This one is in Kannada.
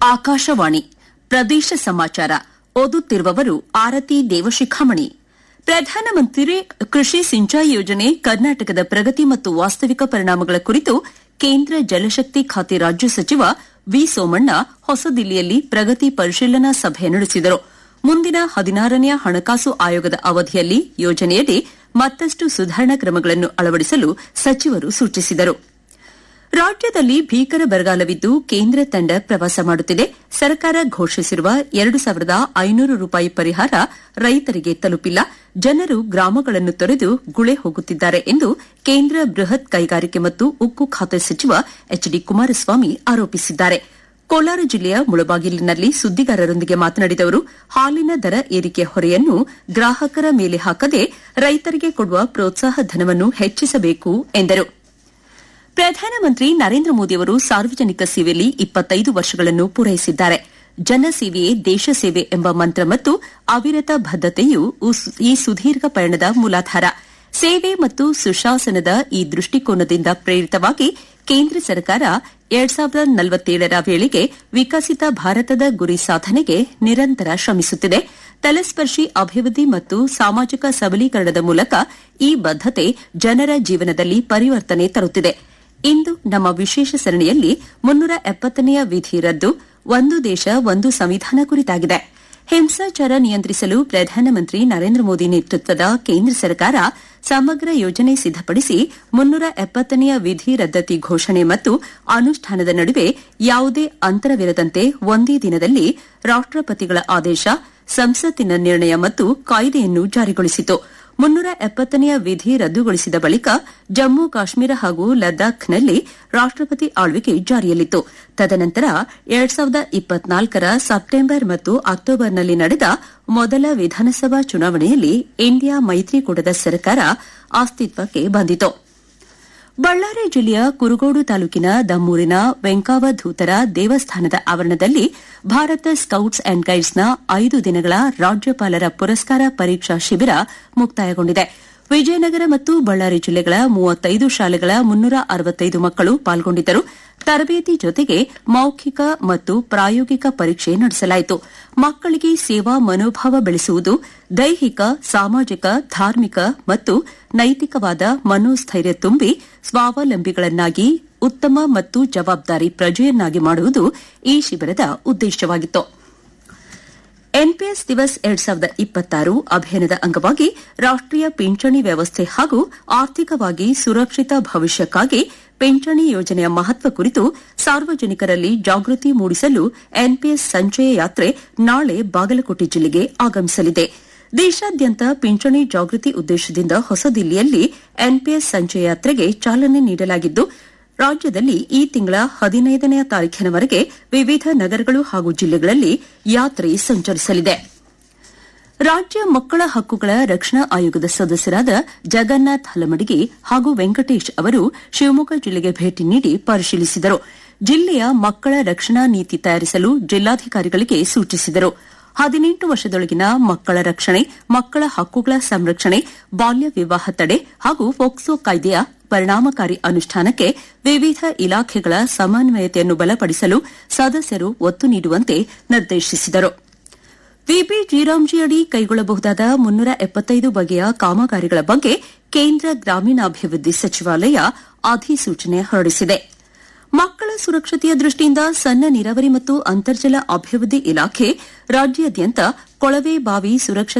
ಆಕಾಶವಾಣಿ ಪ್ರದೇಶ ಸಮಾಚಾರ ಓದುತ್ತಿರುವವರು ಆರತಿ ದೇವಶಿಖಾಮಣಿ ಪ್ರಧಾನಮಂತ್ರಿ ಕೃಷಿ ಸಿಂಚಾಯಿ ಯೋಜನೆ ಕರ್ನಾಟಕದ ಪ್ರಗತಿ ಮತ್ತು ವಾಸ್ತವಿಕ ಪರಿಣಾಮಗಳ ಕುರಿತು ಕೇಂದ್ರ ಜಲಶಕ್ತಿ ಖಾತೆ ರಾಜ್ಯ ಸಚಿವ ವಿ ಸೋಮಣ್ಣ ಹೊಸದಿಲ್ಲಿಯಲ್ಲಿ ಪ್ರಗತಿ ಪರಿಶೀಲನಾ ಸಭೆ ನಡೆಸಿದರು ಮುಂದಿನ ಹದಿನಾರನೆಯ ಹಣಕಾಸು ಆಯೋಗದ ಅವಧಿಯಲ್ಲಿ ಯೋಜನೆಯಡಿ ಮತ್ತಷ್ಟು ಸುಧಾರಣಾ ಕ್ರಮಗಳನ್ನು ಅಳವಡಿಸಲು ಸಚಿವರು ಸೂಚಿಸಿದರು ರಾಜ್ಯದಲ್ಲಿ ಭೀಕರ ಬರಗಾಲವಿದ್ದು ಕೇಂದ್ರ ತಂಡ ಪ್ರವಾಸ ಮಾಡುತ್ತಿದೆ ಸರ್ಕಾರ ಘೋಷಿಸಿರುವ ಎರಡು ಸಾವಿರದ ಐನೂರು ರೂಪಾಯಿ ಪರಿಹಾರ ರೈತರಿಗೆ ತಲುಪಿಲ್ಲ ಜನರು ಗ್ರಾಮಗಳನ್ನು ತೊರೆದು ಗುಳೆ ಹೋಗುತ್ತಿದ್ದಾರೆ ಎಂದು ಕೇಂದ್ರ ಬೃಹತ್ ಕೈಗಾರಿಕೆ ಮತ್ತು ಉಕ್ಕು ಖಾತೆ ಸಚಿವ ಎಚ್ ಡಿ ಕುಮಾರಸ್ವಾಮಿ ಆರೋಪಿಸಿದ್ದಾರೆ ಕೋಲಾರ ಜಿಲ್ಲೆಯ ಮುಳಬಾಗಿಲಿನಲ್ಲಿ ಸುದ್ದಿಗಾರರೊಂದಿಗೆ ಮಾತನಾಡಿದ ಅವರು ಹಾಲಿನ ದರ ಏರಿಕೆ ಹೊರೆಯನ್ನು ಗ್ರಾಹಕರ ಮೇಲೆ ಹಾಕದೆ ರೈತರಿಗೆ ಕೊಡುವ ಪ್ರೋತ್ಸಾಹ ಧನವನ್ನು ಹೆಚ್ಚಿಸಬೇಕು ಎಂದರು ಪ್ರಧಾನಮಂತ್ರಿ ನರೇಂದ್ರ ಮೋದಿಯವರು ಸಾರ್ವಜನಿಕ ಸೇವೆಯಲ್ಲಿ ಇಪ್ಪತ್ತೈದು ವರ್ಷಗಳನ್ನು ಪೂರೈಸಿದ್ದಾರೆ ಜನಸೇವೆಯೇ ದೇಶ ಸೇವೆ ಎಂಬ ಮಂತ್ರ ಮತ್ತು ಅವಿರತ ಬದ್ದತೆಯು ಈ ಸುದೀರ್ಘ ಪಯಣದ ಮೂಲಾಧಾರ ಸೇವೆ ಮತ್ತು ಸುಶಾಸನದ ಈ ದೃಷ್ಟಿಕೋನದಿಂದ ಪ್ರೇರಿತವಾಗಿ ಕೇಂದ್ರ ಸರ್ಕಾರ ಎರಡ್ ಸಾವಿರದ ನಲವತ್ತೇಳರ ವೇಳೆಗೆ ವಿಕಸಿತ ಭಾರತದ ಗುರಿ ಸಾಧನೆಗೆ ನಿರಂತರ ಶ್ರಮಿಸುತ್ತಿದೆ ತಲಸ್ಪರ್ಶಿ ಅಭಿವೃದ್ಧಿ ಮತ್ತು ಸಾಮಾಜಿಕ ಸಬಲೀಕರಣದ ಮೂಲಕ ಈ ಬದ್ದತೆ ಜನರ ಜೀವನದಲ್ಲಿ ಪರಿವರ್ತನೆ ತರುತ್ತಿದೆ ಇಂದು ನಮ್ಮ ವಿಶೇಷ ಸರಣಿಯಲ್ಲಿ ಮುನ್ನೂರ ಎಪ್ಪತ್ತನೆಯ ವಿಧಿ ರದ್ದು ಒಂದು ದೇಶ ಒಂದು ಸಂವಿಧಾನ ಕುರಿತಾಗಿದೆ ಹಿಂಸಾಚಾರ ನಿಯಂತ್ರಿಸಲು ಪ್ರಧಾನಮಂತ್ರಿ ನರೇಂದ್ರ ಮೋದಿ ನೇತೃತ್ವದ ಕೇಂದ್ರ ಸರ್ಕಾರ ಸಮಗ್ರ ಯೋಜನೆ ಸಿದ್ದಪಡಿಸಿ ಮುನ್ನೂರ ಎಪ್ಪತ್ತನೆಯ ವಿಧಿ ರದ್ದತಿ ಘೋಷಣೆ ಮತ್ತು ಅನುಷ್ಠಾನದ ನಡುವೆ ಯಾವುದೇ ಅಂತರವಿರದಂತೆ ಒಂದೇ ದಿನದಲ್ಲಿ ರಾಷ್ಟಪತಿಗಳ ಆದೇಶ ಸಂಸತ್ತಿನ ನಿರ್ಣಯ ಮತ್ತು ಕಾಯ್ದೆಯನ್ನು ಜಾರಿಗೊಳಿಸಿತು ಮುನ್ನೂರ ಎಪ್ಪತ್ತನೆಯ ವಿಧಿ ರದ್ದುಗೊಳಿಸಿದ ಬಳಿಕ ಜಮ್ಮು ಕಾಶ್ಮೀರ ಹಾಗೂ ಲದ್ದಾಖ್ನಲ್ಲಿ ರಾಷ್ಟಪತಿ ಆಳ್ವಿಕೆ ಜಾರಿಯಲ್ಲಿತ್ತು ತದನಂತರ ಎರಡ್ ಸಾವಿರದ ಇಪ್ಪತ್ನಾಲ್ಕರ ಸೆಪ್ಟೆಂಬರ್ ಮತ್ತು ಅಕ್ಟೋಬರ್ನಲ್ಲಿ ನಡೆದ ಮೊದಲ ವಿಧಾನಸಭಾ ಚುನಾವಣೆಯಲ್ಲಿ ಇಂಡಿಯಾ ಮೈತ್ರಿಕೂಟದ ಸರ್ಕಾರ ಅಸ್ತಿತ್ವಕ್ಕೆ ಬಂದಿತು ಬಳ್ಳಾರಿ ಜಿಲ್ಲೆಯ ಕುರುಗೋಡು ತಾಲೂಕಿನ ದಮ್ಮೂರಿನ ವೆಂಕಾವಧೂತರ ದೇವಸ್ಥಾನದ ಆವರಣದಲ್ಲಿ ಭಾರತ ಸ್ಕೌಟ್ಸ್ ಅಂಡ್ ಗೈಡ್ಸ್ನ ಐದು ದಿನಗಳ ರಾಜ್ಯಪಾಲರ ಪುರಸ್ಕಾರ ಪರೀಕ್ಷಾ ಶಿಬಿರ ಮುಕ್ತಾಯಗೊಂಡಿದೆ ವಿಜಯನಗರ ಮತ್ತು ಬಳ್ಳಾರಿ ಜಿಲ್ಲೆಗಳ ಮೂವತ್ತೈದು ಶಾಲೆಗಳ ಮುನ್ನೂರ ಅರವತ್ತೈದು ಮಕ್ಕಳು ಪಾಲ್ಗೊಂಡಿದ್ದರು ತರಬೇತಿ ಜೊತೆಗೆ ಮೌಖಿಕ ಮತ್ತು ಪ್ರಾಯೋಗಿಕ ಪರೀಕ್ಷೆ ನಡೆಸಲಾಯಿತು ಮಕ್ಕಳಿಗೆ ಸೇವಾ ಮನೋಭಾವ ಬೆಳೆಸುವುದು ದೈಹಿಕ ಸಾಮಾಜಿಕ ಧಾರ್ಮಿಕ ಮತ್ತು ನೈತಿಕವಾದ ಮನೋಸ್ಥೈರ್ಯ ತುಂಬಿ ಸ್ವಾವಲಂಬಿಗಳನ್ನಾಗಿ ಉತ್ತಮ ಮತ್ತು ಜವಾಬ್ದಾರಿ ಪ್ರಜೆಯನ್ನಾಗಿ ಮಾಡುವುದು ಈ ಶಿಬಿರದ ಉದ್ದೇಶವಾಗಿತ್ತು ಎನ್ಪಿಎಸ್ ದಿವಸ್ ಎರಡ್ ಸಾವಿರದ ಇಪ್ಪತ್ತಾರು ಅಭಿಯಾನದ ಅಂಗವಾಗಿ ರಾಷ್ಟೀಯ ಪಿಂಚಣಿ ವ್ಯವಸ್ಥೆ ಹಾಗೂ ಆರ್ಥಿಕವಾಗಿ ಸುರಕ್ಷಿತ ಭವಿಷ್ಯಕ್ಕಾಗಿ ಪಿಂಚಣಿ ಯೋಜನೆಯ ಮಹತ್ವ ಕುರಿತು ಸಾರ್ವಜನಿಕರಲ್ಲಿ ಜಾಗೃತಿ ಮೂಡಿಸಲು ಎನ್ಪಿಎಸ್ ಸಂಚಯ ಯಾತ್ರೆ ನಾಳೆ ಬಾಗಲಕೋಟೆ ಜಿಲ್ಲೆಗೆ ಆಗಮಿಸಲಿದೆ ದೇಶಾದ್ಯಂತ ಪಿಂಚಣಿ ಜಾಗೃತಿ ಉದ್ದೇಶದಿಂದ ಹೊಸದಿಲ್ಲಿಯಲ್ಲಿ ಎನ್ಪಿಎಸ್ ಸಂಚಯ ಯಾತ್ರೆಗೆ ಚಾಲನೆ ನೀಡಲಾಗಿದ್ದು ರಾಜ್ಯದಲ್ಲಿ ಈ ತಿಂಗಳ ಹದಿನೈದನೆಯ ತಾರೀಖಿನವರೆಗೆ ವಿವಿಧ ನಗರಗಳು ಹಾಗೂ ಜಿಲ್ಲೆಗಳಲ್ಲಿ ಯಾತ್ರೆ ಸಂಚರಿಸಲಿದೆ ರಾಜ್ಯ ಮಕ್ಕಳ ಹಕ್ಕುಗಳ ರಕ್ಷಣಾ ಆಯೋಗದ ಸದಸ್ಯರಾದ ಜಗನ್ನಾಥ್ ಹಲಮಡಿಗೆ ಹಾಗೂ ವೆಂಕಟೇಶ್ ಅವರು ಶಿವಮೊಗ್ಗ ಜಿಲ್ಲೆಗೆ ಭೇಟಿ ನೀಡಿ ಪರಿಶೀಲಿಸಿದರು ಜಿಲ್ಲೆಯ ಮಕ್ಕಳ ರಕ್ಷಣಾ ನೀತಿ ತಯಾರಿಸಲು ಜಿಲ್ಲಾಧಿಕಾರಿಗಳಿಗೆ ಸೂಚಿಸಿದರು ಹದಿನೆಂಟು ವರ್ಷದೊಳಗಿನ ಮಕ್ಕಳ ರಕ್ಷಣೆ ಮಕ್ಕಳ ಹಕ್ಕುಗಳ ಸಂರಕ್ಷಣೆ ಬಾಲ್ಯ ವಿವಾಹ ತಡೆ ಹಾಗೂ ಪೋಕ್ಸೋ ಕಾಯ್ದೆಯ ಪರಿಣಾಮಕಾರಿ ಅನುಷ್ಠಾನಕ್ಕೆ ವಿವಿಧ ಇಲಾಖೆಗಳ ಸಮನ್ವಯತೆಯನ್ನು ಬಲಪಡಿಸಲು ಸದಸ್ಯರು ಒತ್ತು ನೀಡುವಂತೆ ನಿರ್ದೇಶಿಸಿದರು ವಿಬಿ ಜಿರಾಮ್ಜಿ ಅಡಿ ಕೈಗೊಳ್ಳಬಹುದಾದ ಮುನ್ನೂರ ಎಪ್ಪತ್ತೈದು ಬಗೆಯ ಕಾಮಗಾರಿಗಳ ಬಗ್ಗೆ ಕೇಂದ್ರ ಗ್ರಾಮೀಣಾಭಿವೃದ್ಧಿ ಸಚಿವಾಲಯ ಅಧಿಸೂಚನೆ ಹೊರಡಿಸಿದೆ ಮಕ್ಕಳ ಸುರಕ್ಷತೆಯ ದೃಷ್ಟಿಯಿಂದ ಸಣ್ಣ ನೀರಾವರಿ ಮತ್ತು ಅಂತರ್ಜಲ ಅಭಿವೃದ್ಧಿ ಇಲಾಖೆ ರಾಜ್ಯಾದ್ಯಂತ ಕೊಳವೆ ಬಾವಿ ಸುರಕ್ಷತಾ